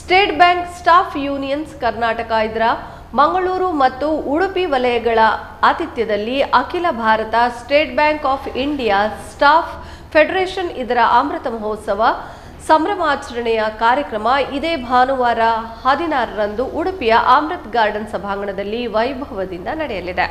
state Bank Staff Unions Karnataka ಇದರ ಮಂಗಳೂರು ಮತ್ತು ಉಡುಪಿ ವಲಯಗಳ ಆತಿಥ್ಯದಲ್ಲಿ ಅಖಿಲ ಭಾರತ State Bank of India Staff Federation ಇದರ ಅಮೃತ ಮಹೋತ್ಸವ ಸಂಭ್ರಮಾಚರಣೆಯ ಕಾರ್ಯಕ್ರಮ ಇದೇ ಭಾನುವಾರ ಹದಿನಾರರಂದು ಉಡುಪಿಯ ಅಮೃತ್ ಗಾರ್ಡನ್ ಸಭಾಂಗಣದಲ್ಲಿ ವೈಭವದಿಂದ ನಡೆಯಲಿದೆ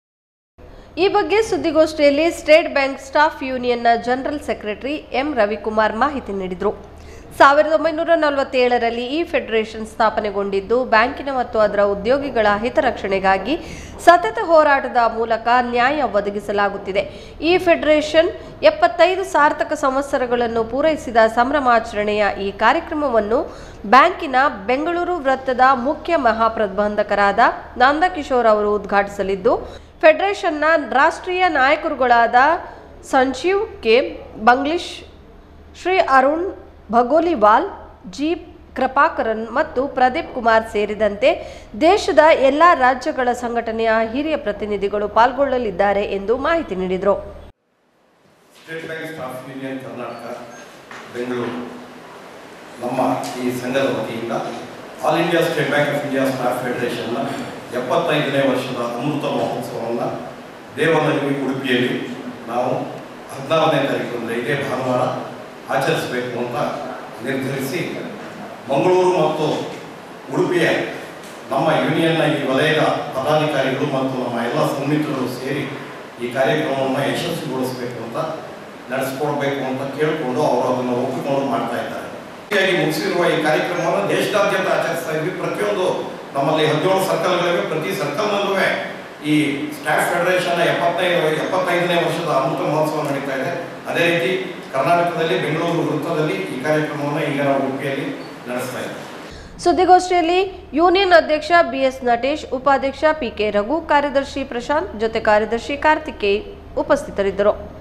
ಈ ಬಗ್ಗೆ ಸುದ್ದಿಗೋಷ್ಠಿಯಲ್ಲಿ ಸ್ಟೇಟ್ ಬ್ಯಾಂಕ್ ಸ್ಟಾಫ್ ಯೂನಿಯನ್ನ ಜನರಲ್ ಸೆಕ್ರೆಟರಿ ಎಂ ರವಿಕುಮಾರ್ ಮಾಹಿತಿ ನೀಡಿದರು ಸಾವಿರದ ಒಂಬೈನೂರ ನಲವತ್ತೇಳರಲ್ಲಿ ಈ ಫೆಡರೇಷನ್ ಸ್ಥಾಪನೆಗೊಂಡಿದ್ದು ಬ್ಯಾಂಕಿನ ಮತ್ತು ಅದರ ಉದ್ಯೋಗಿಗಳ ಹಿತರಕ್ಷಣೆಗಾಗಿ ಸತತ ಹೋರಾಟದ ಮೂಲಕ ನ್ಯಾಯ ಒದಗಿಸಲಾಗುತ್ತಿದೆ ಈ ಫೆಡರೇಷನ್ ಎಪ್ಪತ್ತೈದು ಸಾರ್ಥಕ ಸಂವತ್ಸರಗಳನ್ನು ಪೂರೈಸಿದ ಸಂಭ್ರಮಾಚರಣೆಯ ಈ ಕಾರ್ಯಕ್ರಮವನ್ನು ಬ್ಯಾಂಕಿನ ಬೆಂಗಳೂರು ವೃತ್ತದ ಮುಖ್ಯ ಮಹಾಪ್ರಬಂಧಕರಾದ ನಂದಕಿಶೋರ್ ಅವರು ಉದ್ಘಾಟಿಸಲಿದ್ದು ಫೆಡರೇಷನ್ನ ರಾಷ್ಟ್ರೀಯ ನಾಯಕರುಗಳಾದ ಸಂಜೀವ್ ಕೆ ಬಂಗ್ಲಿಶ್ ಶ್ರೀ ಅರುಣ್ ಭಗೋಲಿವಾಲ್ ಜಿ ಕೃಪಾಕರನ್ ಮತ್ತು ಪ್ರದೀಪ್ ಕುಮಾರ್ ಸೇರಿದಂತೆ ದೇಶದ ಎಲ್ಲ ರಾಜ್ಯಗಳ ಸಂಘಟನೆಯ ಹಿರಿಯ ಪ್ರತಿನಿಧಿಗಳು ಪಾಲ್ಗೊಳ್ಳಲಿದ್ದಾರೆ ಎಂದು ಮಾಹಿತಿ ನೀಡಿದರು State Bank Staff Union Karnataka Bengaluru ನಮ್ಮ ಈ ಸಂಘದ ವತಿಯಿಂದ All India State Bank of India Staff ಫೆಡರೇಷನ್ನ ಎಪ್ಪತ್ತೈದನೇ ವರ್ಷದ ಅಮೃತ ಮಹೋತ್ಸವವನ್ನು ದೇವನಗರಿ ಉಡುಪಿಯಲ್ಲಿ ನಾವು ಹದಿನಾರನೇ ತಾರೀಕು ಅಂದರೆ ಇದೇ ಭಾನುವಾರ ಆಚರಿಸಬೇಕು ಅಂತ ನಿರ್ಧರಿಸಿ ಮಂಗಳೂರು ಮತ್ತು ಉಡುಪಿಯ ನಮ್ಮ ಯೂನಿಯನ್ನ ಈ ವಲಯದ ಪದಾಧಿಕಾರಿಗಳು ಮತ್ತು ನಮ್ಮ ಎಲ್ಲ ಸಂಮಿತ್ರರು ಸೇರಿ ಈ ಕಾರ್ಯಕ್ರಮವನ್ನು ಯಶಸ್ವಿಗೊಳಿಸಬೇಕು ಅಂತ ನಡೆಸ್ಕೊಡ್ಬೇಕು ಅಂತ ಕೇಳಿಕೊಂಡು ಅವರು ಅದನ್ನು ಒಪ್ಪಿಕೊಂಡು ಮಾಡ್ತಾ ಇದ್ದಾರೆ ಹೀಗಾಗಿ ಮುಗಿಸಿರುವ ಈ ಕಾರ್ಯಕ್ರಮವನ್ನು ದೇಶದಾದ್ಯಂತ ಆಚರಿಸ್ತಾ ಇದ್ವಿ ಪ್ರತಿಯೊಂದು ನಮ್ಮಲ್ಲಿ ಹದಿನೇಳು ಸರ್ಕಲ್ಗಳಿವೆ ಪ್ರತಿ ಸರ್ಕಲ್ನಲ್ಲೂ ಈ ಸ್ಟಾಫ್ ಫೆಡರೇಷನ್ ಎಪ್ಪತ್ತೈದು ಎಪ್ಪತ್ತೈದನೇ ವರ್ಷದ ಅಮೃತ ಮಹೋತ್ಸವ ನಡೀತಾ ಇದೆ ಅದೇ ರೀತಿ ಕರ್ನಾಟಕದಲ್ಲಿ ಬೆಂಗಳೂರು ವೃತ್ತದಲ್ಲಿ ಈ ಕಾರ್ಯಕ್ರಮವನ್ನು ಈಗ ನಾವು ಉಡುಪಿಯಲ್ಲಿ ನಡೆಸ್ತಾ ಇದ್ದೀವಿ ಸುದ್ದಿಗೋಷ್ಠಿಯಲ್ಲಿ ಯೂನಿಯನ್ ಅಧ್ಯಕ್ಷ ಬಿಎಸ್ ನಟೇಶ್ ಉಪಾಧ್ಯಕ್ಷ ಪಿಕೆ ರಘು ಕಾರ್ಯದರ್ಶಿ ಪ್ರಶಾಂತ್ ಜೊತೆ ಕಾರ್ಯದರ್ಶಿ ಕಾರ್ತಿಕೇಯ್ ಉಪಸ್ಥಿತರಿದ್ದರು